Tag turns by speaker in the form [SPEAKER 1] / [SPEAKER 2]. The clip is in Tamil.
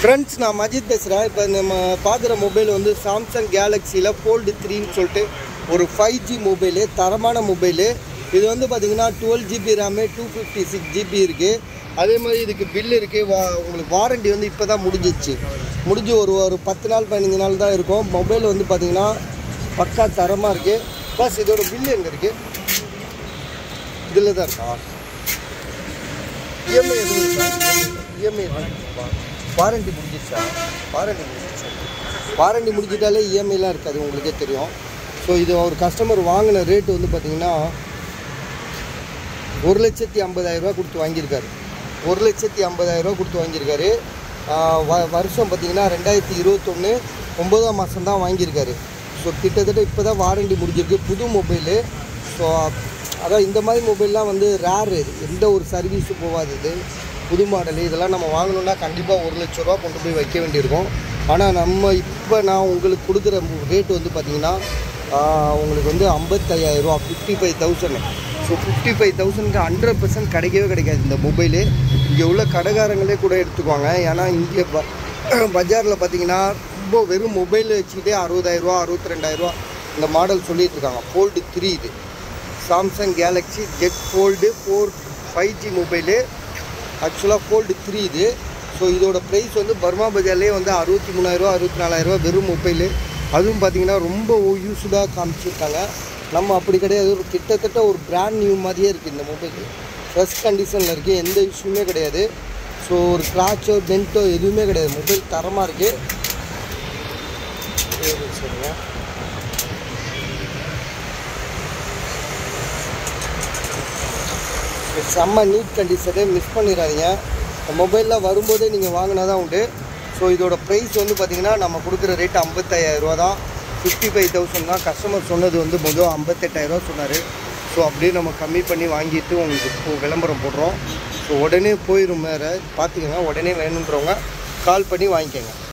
[SPEAKER 1] ஃப்ரெண்ட்ஸ் நான் மஜித் பேசுகிறேன் இப்போ நம்ம பார்க்குற மொபைல் வந்து சாம்சங் கேலக்ஸியில் ஃபோல்டு த்ரீன்னு சொல்லிட்டு ஒரு ஃபைவ் ஜி மொபைலு தரமான மொபைலு இது வந்து பார்த்தீங்கன்னா twelve GB RAM two fifty six GB இருக்குது அதே மாதிரி இதுக்கு பில் இருக்குது வா உங்களுக்கு வாரண்டி வந்து இப்போ தான் முடிஞ்சிச்சு முடிஞ்சு ஒரு ஒரு பத்து நாள் பதினஞ்சு நாள் தான் இருக்கும் மொபைல் வந்து பார்த்தீங்கன்னா பக்கா தரமாக இருக்குது ப்ளஸ் இதோட பில் எங்கே இருக்குது இதில் தான் இருக்கா இஎம்ஐ எதுவும் இருக்கா இஎம்ஐ வாரண்டி முடிஞ்சிச்சா வாரண்டி முடிஞ்சிச்சா வாரண்டி முடிஞ்சிட்டாலே இஎம்ஐலாம் இருக்காது உங்களுக்கே தெரியும் ஸோ இது ஒரு கஸ்டமர் வாங்கின ரேட்டு வந்து பார்த்தீங்கன்னா ஒரு லட்சத்தி ஐம்பதாயிரரூபா கொடுத்து வாங்கியிருக்காரு ஒரு லட்சத்தி ஐம்பதாயிரரூபா கொடுத்து வாங்கியிருக்காரு ஆஹ் வ வருஷம் பார்த்தீங்கன்னா ரெண்டாயிரத்தி இருபத்தொன்று ஒம்பதாம் மாதம் தான் வாங்கியிருக்காரு ஸோ கிட்டத்தட்ட இப்போ தான் வாரண்டி முடிஞ்சிருக்கு புது மொபைலு ஸோ அதான் இந்த மாதிரி மொபைல்லாம் வந்து ரேரு எந்த ஒரு சர்வீஸும் போகாது இது புது மாடலு இதெல்லாம் நம்ம வாங்கணுன்னா கண்டிப்பாக ஒரு லட்ச ரூபா கொண்டு போய் வைக்க வேண்டியிருக்கும் ஆனால் நம்ம இப்போ நான் உங்களுக்கு கொடுக்குற ரேட் வந்து பார்த்திங்கன்னா ஆஹ் உங்களுக்கு வந்து ஐம்பத்தையாயிரரூவா fifty five thousand so fifty five தௌசண்ட்க்கு ஹண்ட்ரட் பர்சன்ட் கிடைக்கவே கிடைக்காது இந்த மொபைலு இங்கே உள்ள கடைக்காரங்களே கூட எடுத்துக்குவாங்க ஏன்னா இங்கே ப பஜாரில் பார்த்தீங்கன்னா ரொம்ப வெறும் மொபைல் வச்சுக்கிட்டே அறுபதாயிரரூவா அறுபத்தி ரெண்டாயிரரூவா இந்த மாடல் சொல்லிட்டு இருக்காங்க ஃபோல்டு த்ரீ இது Samsung Galaxy Z fold four five G mobile ஆக்சுவலாக ஃபோல்டு த்ரீ இது ஸோ இதோட ப்ரைஸ் வந்து பர்மா பஜார்லேயே வந்து அறுபத்தி மூணாயிரரூவா அறுபத்தி நாலாயிரரூவா வெறும் மொபைலு அதுவும் பார்த்தீங்கன்னா ரொம்ப யூஸ்ஃபுல்லாக காமிச்சிருக்காங்க நம்ம அப்படி கிடையாது ஒரு கிட்டத்தட்ட ஒரு பிராண்ட் நியூ மாதிரியே இருக்குது இந்த மொபைல் ஃப்ரெஷ் கண்டிஷனில் இருக்குது எந்த இஷ்யூமே கிடையாது ஸோ ஒரு ஸ்க்ராச்சோ டென்ட்டோ எதுவுமே கிடையாது மொபைல் தரமாக இருக்குது சரிங்க செம்ம நீட் கண்டிஷனே மிஸ் பண்ணிடாதீங்க இந்த மொபைலில் வரும்போதே நீங்கள் வாங்கினா தான் உண்டு ஸோ இதோட ப்ரைஸ் வந்து பார்த்தீங்கன்னா நம்ம கொடுக்குற ரேட் ஐம்பத்தாயிரரூவா தான் ஃபிஃப்டி ஃபைவ் தௌசண்ட் தான் கஸ்டமர் சொன்னது வந்து முதல் ஐம்பத்தெட்டாயிரரூவா சொன்னார் ஸோ அப்படியே நம்ம கம்மி பண்ணி வாங்கிட்டு உங்களுக்கு இப்போ விளம்பரம் போடுறோம் ஸோ உடனே போயிடும் வேறு பார்த்துக்கோங்க உடனே வேணுன்றவங்க கால் பண்ணி வாங்கிக்கோங்க